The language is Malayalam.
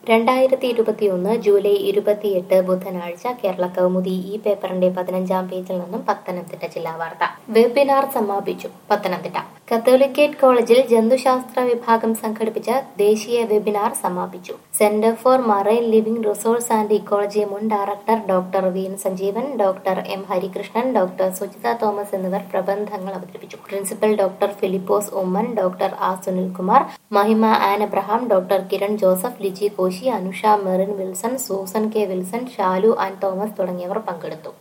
രണ്ടായിരത്തി ഇരുപത്തിയൊന്ന് ജൂലൈ ഇരുപത്തിയെട്ട് ബുധനാഴ്ച കേരള കൗമുദി ഈ പേപ്പറിന്റെ പതിനഞ്ചാം പേജിൽ നിന്നും പത്തനംതിട്ട ജില്ലാ വാർത്ത വെബിനാർ സമാപിച്ചു പത്തനംതിട്ട കത്തോലിക്കേറ്റ് കോളേജിൽ ജന്തുശാസ്ത്ര വിഭാഗം സംഘടിപ്പിച്ച ദേശീയ വെബിനാർ സമാപിച്ചു centre for marine living resource and ecology മുൻ director doctor V N Sanjeevan doctor M Harikrishnan doctor Sujitha Thomas എന്നിവർ പ്രബന്ധങ്ങൾ അവതരിപ്പിച്ചു principal doctor Philipose Oommen doctor R Sunilkumar Mahima Ann Abraham doctor Kiran Joseph Liji Koshy Anusha Merin Wilson Susan K Wilson Shalu Ann Thomas തുടങ്ങിയവർ പങ്കെടുത്തു